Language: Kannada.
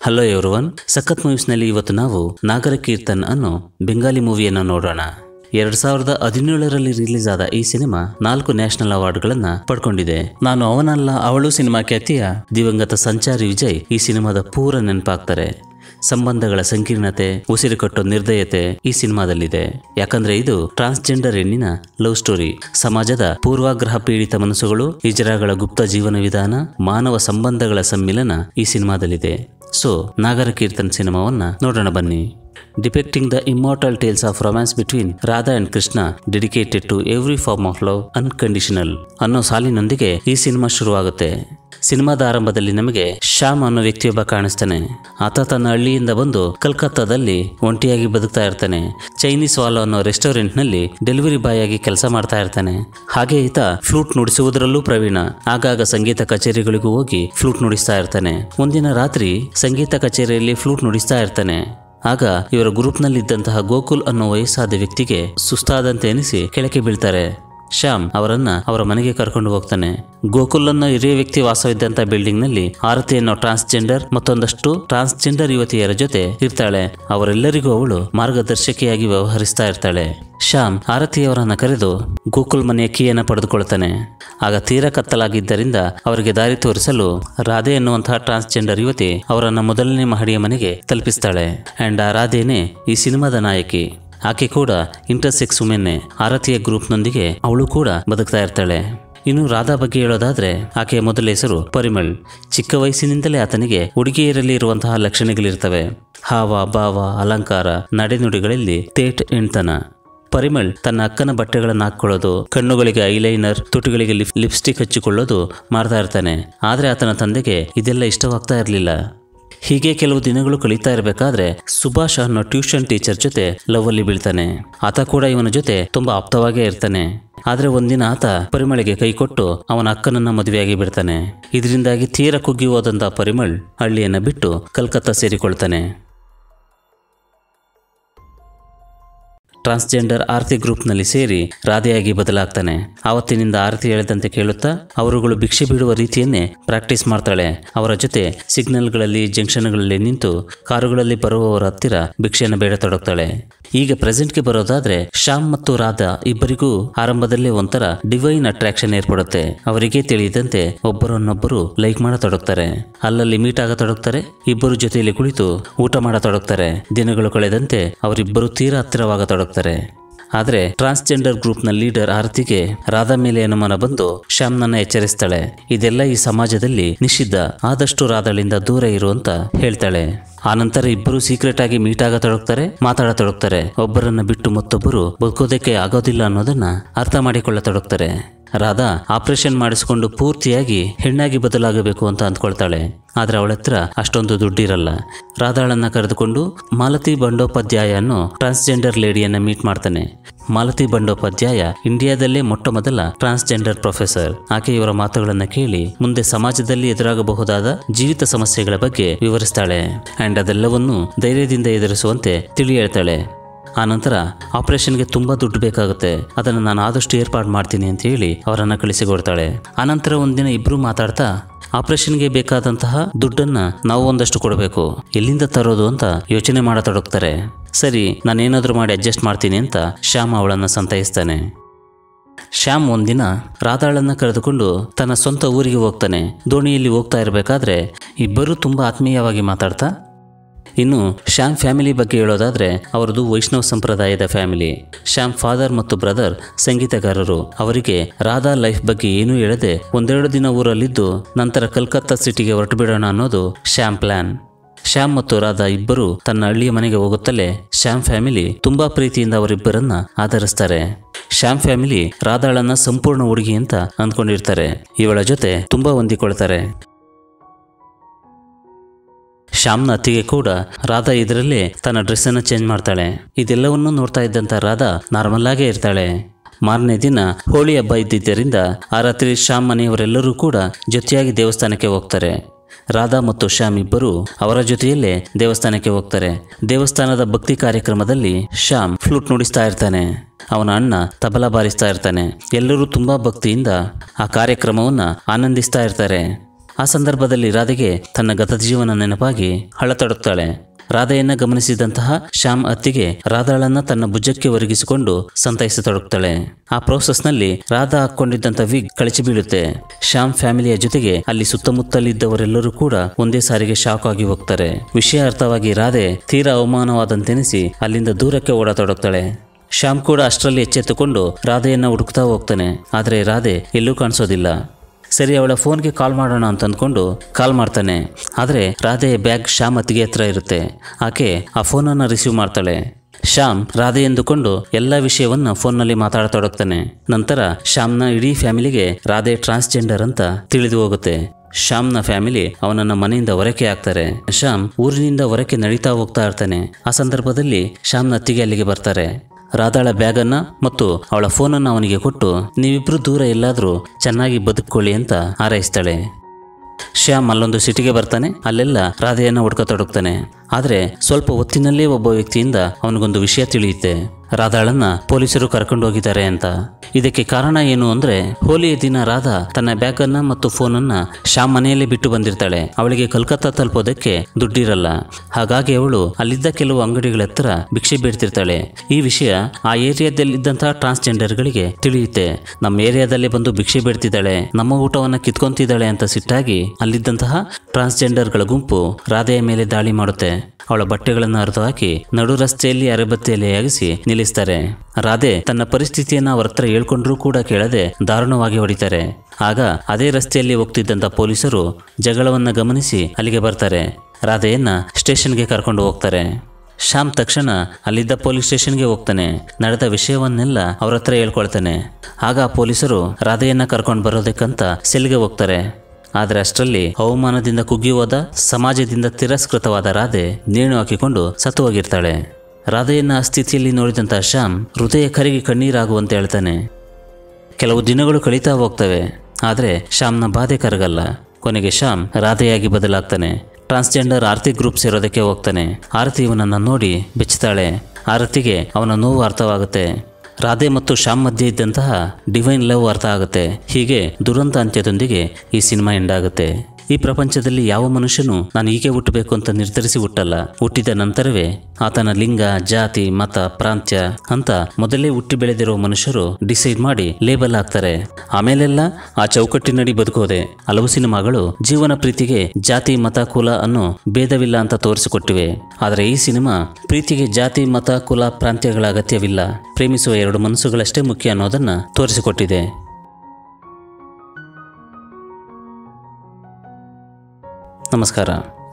ಹಲೋ ಎವ್ರಿವನ್ ಸಖತ್ ಮೂವೀಸ್ನಲ್ಲಿ ಇವತ್ತು ನಾವು ನಾಗರ ಕೀರ್ತನ್ ಅನ್ನೋ ಬೆಂಗಾಲಿ ಮೂವಿಯನ್ನು ನೋಡೋಣ ಎರಡ್ ಸಾವಿರದ ಹದಿನೇಳರಲ್ಲಿ ರಿಲೀಸ್ ಆದ ಈ ಸಿನಿಮಾ ನಾಲ್ಕು ನ್ಯಾಷನಲ್ ಅವಾರ್ಡ್ಗಳನ್ನ ಪಡ್ಕೊಂಡಿದೆ ನಾನು ಅವನಲ್ಲ ಅವಳು ಸಿನಿಮಾ ಖ್ಯಾತಿಯ ದಿವಂಗತ ಸಂಚಾರಿ ವಿಜಯ್ ಈ ಸಿನಿಮಾದ ಪೂರ ನೆನಪಾಗ್ತಾರೆ ಸಂಬಂಧಗಳ ಸಂಕೀರ್ಣತೆ ಉಸಿರುಕಟ್ಟು ನಿರ್ದಯತೆ ಈ ಸಿನಿಮಾದಲ್ಲಿದೆ ಯಾಕಂದ್ರೆ ಇದು ಟ್ರಾನ್ಸ್ಜೆಂಡರ್ ಹೆಣ್ಣಿನ ಲವ್ ಸ್ಟೋರಿ ಸಮಾಜದ ಪೂರ್ವಾಗ್ರಹ ಪೀಡಿತ ಮನಸ್ಸುಗಳು ಹಿಜರಾಗಳ ಗುಪ್ತ ಜೀವನ ವಿಧಾನ ಮಾನವ ಸಂಬಂಧಗಳ ಸಮ್ಮಿಲನ ಈ ಸಿನಿಮಾದಲ್ಲಿದೆ ಸೊ ನಾಗರ ಕೀರ್ತನ್ ಸಿನಿಮಾವನ್ನ ನೋಡೋಣ ಬನ್ನಿ depicting the immortal tales of romance between Radha and Krishna dedicated to every form of love unconditional ಅನ್ನೋ ಸಾಲಿನೊಂದಿಗೆ ಈ ಸಿನಿಮಾ ಶುರುವಾಗುತ್ತೆ ಸಿನಿಮಾದ ಆರಂಭದಲ್ಲಿ ನಮಗೆ ಶ್ಯಾಮ್ ಅನ್ನೋ ವ್ಯಕ್ತಿಯೊಬ್ಬ ಕಾಣಿಸ್ತಾನೆ ಆತ ತನ್ನ ಹಳ್ಳಿಯಿಂದ ಬಂದು ಕಲ್ಕತ್ತಾದಲ್ಲಿ ಒಂಟಿಯಾಗಿ ಬದುಕ್ತಾ ಇರ್ತಾನೆ ಚೈನೀಸ್ ವಾಲ್ ಅನ್ನೋ ರೆಸ್ಟೋರೆಂಟ್ನಲ್ಲಿ ಡೆಲಿವರಿ ಬಾಯ್ ಆಗಿ ಕೆಲಸ ಮಾಡ್ತಾ ಇರ್ತಾನೆ ಹಾಗೆ ಈತ ಫ್ಲೂಟ್ ನುಡಿಸುವುದರಲ್ಲೂ ಪ್ರವೀಣ ಆಗಾಗ ಸಂಗೀತ ಕಚೇರಿಗಳಿಗೂ ಹೋಗಿ ಫ್ಲೂಟ್ ನುಡಿಸ್ತಾ ಇರ್ತಾನೆ ಒಂದಿನ ರಾತ್ರಿ ಸಂಗೀತ ಕಚೇರಿಯಲ್ಲಿ ಫ್ಲೂಟ್ ನುಡಿಸ್ತಾ ಇರ್ತಾನೆ ಆಗ ಇವರ ಗ್ರೂಪ್ನಲ್ಲಿದ್ದಂತಹ ಗೋಕುಲ್ ಅನ್ನೋ ವಯಸ್ಸಾದ ವ್ಯಕ್ತಿಗೆ ಸುಸ್ತಾದಂತೆ ಎನಿಸಿ ಕೆಳಕ್ಕೆ ಬೀಳ್ತಾರೆ ಶ್ಯಾಮ್ ಅವರನ್ನ ಅವರ ಮನೆಗೆ ಕರ್ಕೊಂಡು ಹೋಗ್ತಾನೆ ಗೋಕುಲ್ ಅನ್ನೋ ಹಿರಿಯ ವ್ಯಕ್ತಿ ವಾಸವಿದ್ದಂತ ಬಿಲ್ಡಿಂಗ್ ನಲ್ಲಿ ಆರತಿ ಅನ್ನೋ ಟ್ರಾನ್ಸ್ಜೆಂಡರ್ ಮತ್ತೊಂದಷ್ಟು ಟ್ರಾನ್ಸ್ಜೆಂಡರ್ ಯುವತಿಯರ ಜೊತೆ ಇರ್ತಾಳೆ ಅವರೆಲ್ಲರಿಗೂ ಅವಳು ಮಾರ್ಗದರ್ಶಕಿಯಾಗಿ ವ್ಯವಹರಿಸ್ತಾ ಇರ್ತಾಳೆ ಶ್ಯಾಮ್ ಆರತಿಯವರನ್ನ ಕರೆದು ಗೋಕುಲ್ ಮನೆಯ ಕೀಯನ್ನ ಪಡೆದುಕೊಳ್ತಾನೆ ಆಗ ತೀರಾ ಕತ್ತಲಾಗಿದ್ದರಿಂದ ಅವರಿಗೆ ದಾರಿ ತೋರಿಸಲು ರಾಧೆ ಎನ್ನುವಂತಹ ಟ್ರಾನ್ಸ್ಜೆಂಡರ್ ಯುವತಿ ಅವರನ್ನ ಮೊದಲನೇ ಮಹಡಿಯ ಮನೆಗೆ ತಲುಪಿಸ್ತಾಳೆ ಅಂಡ್ ಆ ರಾಧೆನೇ ಈ ಸಿನಿಮಾದ ನಾಯಕಿ ಆಕೆ ಕೂಡ ಇಂಟರ್ಸೆಕ್ಸ್ ವುಮೆನ್ನೇ ಆರತಿಯ ಗ್ರೂಪ್ನೊಂದಿಗೆ ಅವಳು ಕೂಡ ಬದುಕ್ತಾ ಇರ್ತಾಳೆ ಇನ್ನು ರಾಧಾ ಬಗ್ಗೆ ಹೇಳೋದಾದ್ರೆ ಆಕೆಯ ಮೊದಲ ಹೆಸರು ಪರಿಮಳ್ ಚಿಕ್ಕ ವಯಸ್ಸಿನಿಂದಲೇ ಆತನಿಗೆ ಹುಡುಗಿಯರಲ್ಲಿ ಇರುವಂತಹ ಲಕ್ಷಣಗಳಿರ್ತವೆ ಹಾವ ಭಾವ ಅಲಂಕಾರ ನಡೆನುಡಿಗಳಲ್ಲಿ ತೇಟ್ ಎಣ್ತನ ಪರಿಮಳ್ ತನ್ನ ಅಕ್ಕನ ಬಟ್ಟೆಗಳನ್ನು ಹಾಕೊಳ್ಳೋದು ಕಣ್ಣುಗಳಿಗೆ ಐಲೈನರ್ ತುಟಿಗಳಿಗೆ ಲಿಪ್ ಲಿಪ್ಸ್ಟಿಕ್ ಹಚ್ಚಿಕೊಳ್ಳೋದು ಮಾಡ್ತಾ ಇರ್ತಾನೆ ಆದರೆ ಆತನ ತಂದೆಗೆ ಇದೆಲ್ಲ ಇಷ್ಟವಾಗ್ತಾ ಇರಲಿಲ್ಲ ಹೀಗೆ ಕೆಲವು ದಿನಗಳು ಕಳೀತಾ ಇರಬೇಕಾದ್ರೆ ಸುಭಾಷ್ ಅನ್ನೋ ಟ್ಯೂಷನ್ ಟೀಚರ್ ಜೊತೆ ಲವ್ ಅಲ್ಲಿ ಬೀಳ್ತಾನೆ ಆತ ಕೂಡ ಇವನ ಜೊತೆ ತುಂಬಾ ಆಪ್ತವಾಗೇ ಇರ್ತಾನೆ ಆದ್ರೆ ಒಂದಿನ ಆತ ಪರಿಮಳಿಗೆ ಕೈ ಕೊಟ್ಟು ಅವನ ಅಕ್ಕನನ್ನ ಮದುವೆಯಾಗಿ ಬಿಡ್ತಾನೆ ಇದರಿಂದಾಗಿ ತೀರ ಕುಗ್ಗಿ ಹೋದಂತ ಪರಿಮಳ್ ಹಳ್ಳಿಯನ್ನ ಬಿಟ್ಟು ಕಲ್ಕತ್ತಾ ಸೇರಿಕೊಳ್ತಾನೆ ಟ್ರಾನ್ಸ್ಜೆಂಡರ್ ಆರತಿ ಗ್ರೂಪ್ನಲ್ಲಿ ಸೇರಿ ರಾಧೆಯಾಗಿ ಬದಲಾಗ್ತಾನೆ ಆವತ್ತಿನಿಂದ ಆರತಿ ಹೇಳಿದಂತೆ ಕೇಳುತ್ತಾ ಅವರುಗಳು ಭಿಕ್ಷೆ ಬಿಡುವ ರೀತಿಯನ್ನೇ ಪ್ರಾಕ್ಟೀಸ್ ಮಾಡ್ತಾಳೆ ಅವರ ಜೊತೆ ಸಿಗ್ನಲ್ಗಳಲ್ಲಿ ಜಂಕ್ಷನ್ಗಳಲ್ಲಿ ನಿಂತು ಕಾರುಗಳಲ್ಲಿ ಬರುವವರ ಹತ್ತಿರ ಭಿಕ್ಷೆಯನ್ನು ಬೇಡತೊಡಗ್ತಾಳೆ ಈಗ ಪ್ರೆಸೆಂಟ್ಗೆ ಬರೋದಾದ್ರೆ ಶ್ಯಾಮ್ ಮತ್ತು ರಾಧಾ ಇಬ್ಬರಿಗೂ ಆರಂಭದಲ್ಲೇ ಒಂಥರ ಡಿವೈನ್ ಅಟ್ರಾಕ್ಷನ್ ಏರ್ಪಡುತ್ತೆ ಅವರಿಗೆ ತಿಳಿದಂತೆ ಒಬ್ಬರನ್ನೊಬ್ಬರು ಲೈಕ್ ಮಾಡತೊಡಗ್ತಾರೆ ಅಲ್ಲಲ್ಲಿ ಮೀಟ್ ಆಗತೊಡಗ್ತಾರೆ ಇಬ್ಬರು ಜೊತೆಯಲ್ಲಿ ಕುಳಿತು ಊಟ ಮಾಡತೊಡಗ್ತಾರೆ ದಿನಗಳು ಕಳೆದಂತೆ ಅವರಿಬ್ಬರು ತೀರಾ ಹತ್ತಿರವಾಗತೊಡಗ್ತಾರೆ ಆದರೆ ಟ್ರಾನ್ಸ್ಜೆಂಡರ್ ಗ್ರೂಪ್ನ ಲೀಡರ್ ಆರತಿಗೆ ರಾಧಾ ಮೇಲೆ ಅನುಮಾನ ಬಂದು ಶ್ಯಾಮ್ನನ್ನ ಎಚ್ಚರಿಸ್ತಾಳೆ ಇದೆಲ್ಲ ಈ ಸಮಾಜದಲ್ಲಿ ನಿಷಿದ್ಧ ಆದಷ್ಟು ರಾಧಾಳಿಂದ ದೂರ ಇರು ಅಂತ ಹೇಳ್ತಾಳೆ ಆನಂತರ ಇಬ್ಬರು ಸೀಕ್ರೆಟ್ ಆಗಿ ಮೀಟ್ ಆಗತೊಡಗ್ತಾರೆ ಮಾತಾಡತೊಡಗ್ತಾರೆ ಒಬ್ಬರನ್ನ ಬಿಟ್ಟು ಮತ್ತೊಬ್ಬರು ಬದುಕೋದಕ್ಕೆ ಆಗೋದಿಲ್ಲ ಅನ್ನೋದನ್ನ ಅರ್ಥ ಮಾಡಿಕೊಳ್ಳತೊಡಗ್ತಾರೆ ರಾಧಾ ಆಪರೇಷನ್ ಮಾಡಿಸಿಕೊಂಡು ಪೂರ್ತಿಯಾಗಿ ಹೆಣ್ಣಾಗಿ ಬದಲಾಗಬೇಕು ಅಂತ ಅಂದ್ಕೊಳ್ತಾಳೆ ಆದ್ರೆ ಅವಳ ಹತ್ರ ಅಷ್ಟೊಂದು ದುಡ್ಡಿರಲ್ಲ ರಾಧಾಳನ್ನ ಕರೆದುಕೊಂಡು ಮಾಲತಿ ಬಂಡೋಪಾಧ್ಯಾಯ ಅನ್ನೋ ಟ್ರಾನ್ಸ್ಜೆಂಡರ್ ಲೇಡಿಯನ್ನ ಮೀಟ್ ಮಾಡ್ತಾನೆ ಮಾಲತಿ ಬಂಡೋಪಾಧ್ಯಾಯ ಇಂಡಿಯಾದಲ್ಲೇ ಮೊಟ್ಟ ಮೊದಲ ಟ್ರಾನ್ಸ್ಜೆಂಡರ್ ಪ್ರೊಫೆಸರ್ ಆಕೆ ಇವರ ಮಾತುಗಳನ್ನ ಕೇಳಿ ಮುಂದೆ ಸಮಾಜದಲ್ಲಿ ಎದುರಾಗಬಹುದಾದ ಜೀವಿತ ಸಮಸ್ಯೆಗಳ ಬಗ್ಗೆ ವಿವರಿಸ್ತಾಳೆ ಅಂಡ್ ಅದೆಲ್ಲವನ್ನೂ ಧೈರ್ಯದಿಂದ ಎದುರಿಸುವಂತೆ ತಿಳಿ ಹೇಳ್ತಾಳೆ ಆನಂತರ ಆಪರೇಷನ್ಗೆ ತುಂಬ ದುಡ್ಡು ಬೇಕಾಗುತ್ತೆ ಅದನ್ನು ನಾನು ಆದಷ್ಟು ಏರ್ಪಾಡು ಮಾಡ್ತೀನಿ ಅಂತ ಹೇಳಿ ಅವರನ್ನು ಕಳಿಸಿಕೊಡ್ತಾಳೆ ಆನಂತರ ಒಂದಿನ ಇಬ್ಬರು ಮಾತಾಡ್ತಾ ಆಪರೇಷನ್ಗೆ ಬೇಕಾದಂತಹ ದುಡ್ಡನ್ನ ನಾವು ಒಂದಷ್ಟು ಕೊಡಬೇಕು ಎಲ್ಲಿಂದ ತರೋದು ಅಂತ ಯೋಚನೆ ಮಾಡತೊಡಗ್ತಾರೆ ಸರಿ ನಾನೇನಾದರೂ ಮಾಡಿ ಅಡ್ಜಸ್ಟ್ ಮಾಡ್ತೀನಿ ಅಂತ ಶ್ಯಾಮ್ ಅವಳನ್ನು ಸಂತೈಸ್ತಾನೆ ಶ್ಯಾಮ್ ಒಂದಿನ ರಾಧಾಳನ್ನ ಕರೆದುಕೊಂಡು ತನ್ನ ಸ್ವಂತ ಊರಿಗೆ ಹೋಗ್ತಾನೆ ದೋಣಿಯಲ್ಲಿ ಹೋಗ್ತಾ ಇರಬೇಕಾದ್ರೆ ಇಬ್ಬರೂ ತುಂಬ ಆತ್ಮೀಯವಾಗಿ ಮಾತಾಡ್ತಾ ಇನ್ನು ಶ್ಯಾಮ್ ಫ್ಯಾಮಿಲಿ ಬಗ್ಗೆ ಹೇಳೋದಾದ್ರೆ ಅವರದು ವೈಷ್ಣವ ಸಂಪ್ರದಾಯದ ಫ್ಯಾಮಿಲಿ ಶ್ಯಾಮ್ ಫಾದರ್ ಮತ್ತು ಬ್ರದರ್ ಸಂಗೀತಗಾರರು ಅವರಿಗೆ ರಾಧಾ ಲೈಫ್ ಬಗ್ಗೆ ಏನೂ ಹೇಳದೆ ಒಂದೆರಡು ದಿನ ಊರಲ್ಲಿದ್ದು ನಂತರ ಕಲ್ಕತ್ತಾ ಸಿಟಿಗೆ ಹೊರಟು ಬಿಡೋಣ ಅನ್ನೋದು ಶ್ಯಾಮ್ ಪ್ಲಾನ್ ಶ್ಯಾಮ್ ಮತ್ತು ರಾಧಾ ಇಬ್ಬರು ತನ್ನ ಹಳ್ಳಿಯ ಮನೆಗೆ ಹೋಗುತ್ತಲೇ ಶ್ಯಾಮ್ ಫ್ಯಾಮಿಲಿ ತುಂಬಾ ಪ್ರೀತಿಯಿಂದ ಅವರಿಬ್ಬರನ್ನ ಆಧರಿಸ್ತಾರೆ ಶ್ಯಾಮ್ ಫ್ಯಾಮಿಲಿ ರಾಧಾಳನ್ನ ಸಂಪೂರ್ಣ ಹುಡುಗಿ ಅಂತ ಅಂದ್ಕೊಂಡಿರ್ತಾರೆ ಇವಳ ಜೊತೆ ತುಂಬಾ ಹೊಂದಿಕೊಳ್ತಾರೆ ಶ್ಯಾಮ್ನ ಅತ್ತಿಗೆ ಕೂಡ ರಾಧಾ ಇದರಲ್ಲೇ ತನ್ನ ಡ್ರೆಸ್ಸನ್ನು ಚೇಂಜ್ ಮಾಡ್ತಾಳೆ ಇದೆಲ್ಲವನ್ನೂ ನೋಡ್ತಾ ಇದ್ದಂಥ ರಾಧಾ ನಾರ್ಮಲ್ ಆಗೇ ಇರ್ತಾಳೆ ಮಾರನೇ ದಿನ ಹೋಳಿ ಹಬ್ಬ ಇದ್ದಿದ್ದರಿಂದ ಆ ರಾತ್ರಿ ಶ್ಯಾಮ್ ಮನೆಯವರೆಲ್ಲರೂ ಕೂಡ ಜೊತೆಯಾಗಿ ದೇವಸ್ಥಾನಕ್ಕೆ ಹೋಗ್ತಾರೆ ರಾಧಾ ಮತ್ತು ಶ್ಯಾಮ್ ಇಬ್ಬರು ಅವರ ಜೊತೆಯಲ್ಲೇ ದೇವಸ್ಥಾನಕ್ಕೆ ಹೋಗ್ತಾರೆ ದೇವಸ್ಥಾನದ ಭಕ್ತಿ ಕಾರ್ಯಕ್ರಮದಲ್ಲಿ ಶ್ಯಾಮ್ ಫ್ಲೂಟ್ ನುಡಿಸ್ತಾ ಇರ್ತಾನೆ ಅವನ ಅಣ್ಣ ತಬಲ ಬಾರಿಸ್ತಾ ಇರ್ತಾನೆ ಎಲ್ಲರೂ ತುಂಬಾ ಭಕ್ತಿಯಿಂದ ಆ ಕಾರ್ಯಕ್ರಮವನ್ನ ಆನಂದಿಸ್ತಾ ಇರ್ತಾರೆ ಆ ಸಂದರ್ಭದಲ್ಲಿ ರಾಧೆಗೆ ತನ್ನ ಗತ ಜೀವನ ನೆನಪಾಗಿ ಹಳತೊಡಗ್ತಾಳೆ ರಾಧೆಯನ್ನ ಗಮನಿಸಿದಂತಹ ಶ್ಯಾಮ್ ಅತ್ತಿಗೆ ರಾಧಾಳನ್ನ ತನ್ನ ಭುಜಕ್ಕೆ ಒರಗಿಸಿಕೊಂಡು ಸಂತೈಸತೊಡಗ್ತಾಳೆ ಆ ಪ್ರೋಸೆಸ್ನಲ್ಲಿ ರಾಧಾ ಹಾಕೊಂಡಿದ್ದಂಥ ವಿಗ್ ಕಳಚಿ ಬೀಳುತ್ತೆ ಶ್ಯಾಮ್ ಫ್ಯಾಮಿಲಿಯ ಜೊತೆಗೆ ಅಲ್ಲಿ ಸುತ್ತಮುತ್ತಲಿದ್ದವರೆಲ್ಲರೂ ಕೂಡ ಒಂದೇ ಸಾರಿಗೆ ಶಾಕ್ ಆಗಿ ಹೋಗ್ತಾರೆ ವಿಷಯ ಅರ್ಥವಾಗಿ ರಾಧೆ ತೀರಾ ಅವಮಾನವಾದಂತೆನಿಸಿ ಅಲ್ಲಿಂದ ದೂರಕ್ಕೆ ಓಡತೊಡಗ್ತಾಳೆ ಶ್ಯಾಮ್ ಕೂಡ ಅಷ್ಟರಲ್ಲಿ ಎಚ್ಚೆತ್ತುಕೊಂಡು ರಾಧೆಯನ್ನ ಹುಡುಕ್ತಾ ಹೋಗ್ತಾನೆ ಆದರೆ ರಾಧೆ ಎಲ್ಲೂ ಕಾಣಿಸೋದಿಲ್ಲ ಸರಿ ಅವಳ ಫೋನ್ಗೆ ಕಾಲ್ ಮಾಡೋಣ ಅಂತ ಅಂದ್ಕೊಂಡು ಕಾಲ್ ಮಾಡ್ತಾನೆ ಆದರೆ ರಾಧೆ ಬ್ಯಾಗ್ ಶ್ಯಾಮ್ ಅತ್ತಿಗೆ ಹತ್ರ ಇರುತ್ತೆ ಆಕೆ ಆ ಫೋನನ್ನು ರಿಸೀವ್ ಮಾಡ್ತಾಳೆ ಶ್ಯಾಮ್ ರಾಧೆ ಎಂದುಕೊಂಡು ಎಲ್ಲ ವಿಷಯವನ್ನ ಫೋನ್ನಲ್ಲಿ ಮಾತಾಡತೊಡಗ್ತಾನೆ ನಂತರ ಶ್ಯಾಮ್ನ ಇಡೀ ಫ್ಯಾಮಿಲಿಗೆ ರಾಧೆ ಟ್ರಾನ್ಸ್ಜೆಂಡರ್ ಅಂತ ತಿಳಿದು ಹೋಗುತ್ತೆ ಶ್ಯಾಮ್ನ ಫ್ಯಾಮಿಲಿ ಅವನನ್ನ ಮನೆಯಿಂದ ಹೊರಕ್ಕೆ ಹಾಕ್ತಾರೆ ಶ್ಯಾಮ್ ಊರಿನಿಂದ ಹೊರಕ್ಕೆ ನಡೀತಾ ಹೋಗ್ತಾ ಇರ್ತಾನೆ ಆ ಸಂದರ್ಭದಲ್ಲಿ ಶ್ಯಾಮ್ನ ಅತ್ತಿಗೆ ಅಲ್ಲಿಗೆ ಬರ್ತಾರೆ ರಾಧಾಳ ಬ್ಯಾಗನ್ನ ಮತ್ತು ಅವಳ ಫೋನನ್ನು ಅವನಿಗೆ ಕೊಟ್ಟು ನೀವಿಬ್ರು ದೂರ ಎಲ್ಲಾದರೂ ಚೆನ್ನಾಗಿ ಬದುಕೊಳ್ಳಿ ಅಂತ ಹಾರೈಸ್ತಾಳೆ ಶ್ಯಾಮ್ ಅಲ್ಲೊಂದು ಸಿಟಿಗೆ ಬರ್ತಾನೆ ಅಲ್ಲೆಲ್ಲ ರಾಧೆಯನ್ನು ಹುಡ್ಕತೊಡಗ್ತಾನೆ ಆದರೆ ಸ್ವಲ್ಪ ಹೊತ್ತಿನಲ್ಲೇ ಒಬ್ಬ ವ್ಯಕ್ತಿಯಿಂದ ಅವನಿಗೊಂದು ವಿಷಯ ತಿಳಿಯುತ್ತೆ ರಾಧಾಳನ್ನ ಪೊಲೀಸರು ಕರ್ಕೊಂಡು ಹೋಗಿದ್ದಾರೆ ಅಂತ ಇದಕ್ಕೆ ಕಾರಣ ಏನು ಅಂದ್ರೆ ಹೋಲಿಯ ದಿನ ರಾಧಾ ತನ್ನ ಬ್ಯಾಗನ್ನ ಮತ್ತು ಫೋನನ್ನ ಶ್ಯಾಮ್ ಮನೆಯಲ್ಲಿ ಬಿಟ್ಟು ಬಂದಿರ್ತಾಳೆ ಅವಳಿಗೆ ಕಲ್ಕತ್ತಾ ತಲುಪೋದಕ್ಕೆ ದುಡ್ಡಿರಲ್ಲ ಹಾಗಾಗಿ ಅವಳು ಅಲ್ಲಿದ್ದ ಕೆಲವು ಅಂಗಡಿಗಳ ಹತ್ರ ಭಿಕ್ಷೆ ಬೇಡ್ತಿರ್ತಾಳೆ ಈ ವಿಷಯ ಆ ಏರಿಯಾದಲ್ಲಿದ್ದಂತಹ ಟ್ರಾನ್ಸ್ಜೆಂಡರ್ಗಳಿಗೆ ತಿಳಿಯುತ್ತೆ ನಮ್ಮ ಏರಿಯಾದಲ್ಲಿ ಬಂದು ಭಿಕ್ಷೆ ಬೇಡ್ತಿದ್ದಾಳೆ ನಮ್ಮ ಊಟವನ್ನ ಕಿತ್ಕೊಂತಿದ್ದಾಳೆ ಅಂತ ಸಿಟ್ಟಾಗಿ ಅಲ್ಲಿದ್ದಂತಹ ಟ್ರಾನ್ಸ್ಜೆಂಡರ್ಗಳ ಗುಂಪು ರಾಧೆಯ ಮೇಲೆ ದಾಳಿ ಮಾಡುತ್ತೆ ಅವಳ ಬಟ್ಟೆಗಳನ್ನು ಹರಿದು ಹಾಕಿ ನಡು ರಸ್ತೆಯಲ್ಲಿ ಅರೆಬತ್ತೆಯಲ್ಲಿ ಅಗಿಸಿ ನಿಲ್ಲಿಸ್ತಾರೆ ರಾಧೆ ತನ್ನ ಪರಿಸ್ಥಿತಿಯನ್ನು ಅವರ ಹತ್ರ ಹೇಳ್ಕೊಂಡ್ರೂ ಕೂಡ ಕೇಳದೆ ದಾರುಣವಾಗಿ ಹೊಡಿತಾರೆ ಆಗ ಅದೇ ರಸ್ತೆಯಲ್ಲಿ ಹೋಗ್ತಿದ್ದಂಥ ಪೊಲೀಸರು ಜಗಳವನ್ನ ಗಮನಿಸಿ ಅಲ್ಲಿಗೆ ಬರ್ತಾರೆ ರಾಧೆಯನ್ನ ಸ್ಟೇಷನ್ಗೆ ಕರ್ಕೊಂಡು ಹೋಗ್ತಾರೆ ಶ್ಯಾಮ್ ತಕ್ಷಣ ಅಲ್ಲಿದ್ದ ಪೊಲೀಸ್ ಸ್ಟೇಷನ್ಗೆ ಹೋಗ್ತಾನೆ ನಡೆದ ವಿಷಯವನ್ನೆಲ್ಲ ಅವ್ರ ಹತ್ರ ಹೇಳ್ಕೊಳ್ತಾನೆ ಆಗ ಆ ಪೊಲೀಸರು ರಾಧೆಯನ್ನ ಕರ್ಕೊಂಡು ಬರೋದಕ್ಕಂತ ಸೆಲ್ಗೆ ಹೋಗ್ತಾರೆ ಆದರೆ ಅಷ್ಟರಲ್ಲಿ ಅವಮಾನದಿಂದ ಕುಗ್ಗಿ ಹೋದ ಸಮಾಜದಿಂದ ತಿರಸ್ಕೃತವಾದ ರಾಧೆ ನೇಣು ಹಾಕಿಕೊಂಡು ಸತ್ತು ಹೋಗಿರ್ತಾಳೆ ರಾಧೆಯನ್ನ ಆ ಸ್ಥಿತಿಯಲ್ಲಿ ನೋಡಿದಂಥ ಶ್ಯಾಮ್ ಹೃದಯ ಕರಿಗೆ ಕಣ್ಣೀರಾಗುವಂತೆ ಹೇಳ್ತಾನೆ ಕೆಲವು ದಿನಗಳು ಕಳೀತಾ ಹೋಗ್ತವೆ ಆದರೆ ಶ್ಯಾಮ್ನ ಬಾಧೆ ಕರಗಲ್ಲ ಕೊನೆಗೆ ಶ್ಯಾಮ್ ರಾಧೆಯಾಗಿ ಬದಲಾಗ್ತಾನೆ ಟ್ರಾನ್ಸ್ಜೆಂಡರ್ ಆರತಿ ಗ್ರೂಪ್ ಸೇರೋದಕ್ಕೆ ಹೋಗ್ತಾನೆ ಆರತಿ ಇವನನ್ನು ನೋಡಿ ಬೆಚ್ಚುತ್ತಾಳೆ ಆರತಿಗೆ ಅವನ ನೋವು ಅರ್ಥವಾಗುತ್ತೆ ರಾಧೆ ಮತ್ತು ಶ್ಯಾಮ್ ಮಧ್ಯೆ ಇದ್ದಂತಹ ಡಿವೈನ್ ಲವ್ ಅರ್ಥ ಆಗುತ್ತೆ ಹೀಗೆ ದುರಂತ ಅಂತ್ಯದೊಂದಿಗೆ ಈ ಸಿನಿಮಾ ಎಂಡಾಗುತ್ತೆ ಈ ಪ್ರಪಂಚದಲ್ಲಿ ಯಾವ ಮನುಷ್ಯನು ನಾನು ಹೀಗೆ ಹುಟ್ಟಬೇಕು ಅಂತ ನಿರ್ಧರಿಸಿ ಹುಟ್ಟಲ್ಲ ಹುಟ್ಟಿದ ನಂತರವೇ ಆತನ ಲಿಂಗ ಜಾತಿ ಮತ ಪ್ರಾಂತ್ಯ ಅಂತ ಮೊದಲೇ ಹುಟ್ಟಿ ಬೆಳೆದಿರೋ ಮನುಷ್ಯರು ಡಿಸೈಡ್ ಮಾಡಿ ಲೇಬಲ್ ಹಾಕ್ತಾರೆ ಆಮೇಲೆಲ್ಲ ಆ ಚೌಕಟ್ಟಿನಡಿ ಬದುಕೋದೆ ಹಲವು ಸಿನಿಮಾಗಳು ಜೀವನ ಪ್ರೀತಿಗೆ ಜಾತಿ ಮತ ಕುಲ ಅನ್ನೋ ಭೇದವಿಲ್ಲ ಅಂತ ತೋರಿಸಿಕೊಟ್ಟಿವೆ ಆದರೆ ಈ ಸಿನಿಮಾ ಪ್ರೀತಿಗೆ ಜಾತಿ ಮತ ಕುಲ ಪ್ರಾಂತ್ಯಗಳ ಅಗತ್ಯವಿಲ್ಲ ಪ್ರೇಮಿಸುವ ಎರಡು ಮನಸ್ಸುಗಳಷ್ಟೇ ಮುಖ್ಯ ಅನ್ನೋದನ್ನ ತೋರಿಸಿಕೊಟ್ಟಿದೆ ನಮಸ್ಕಾರ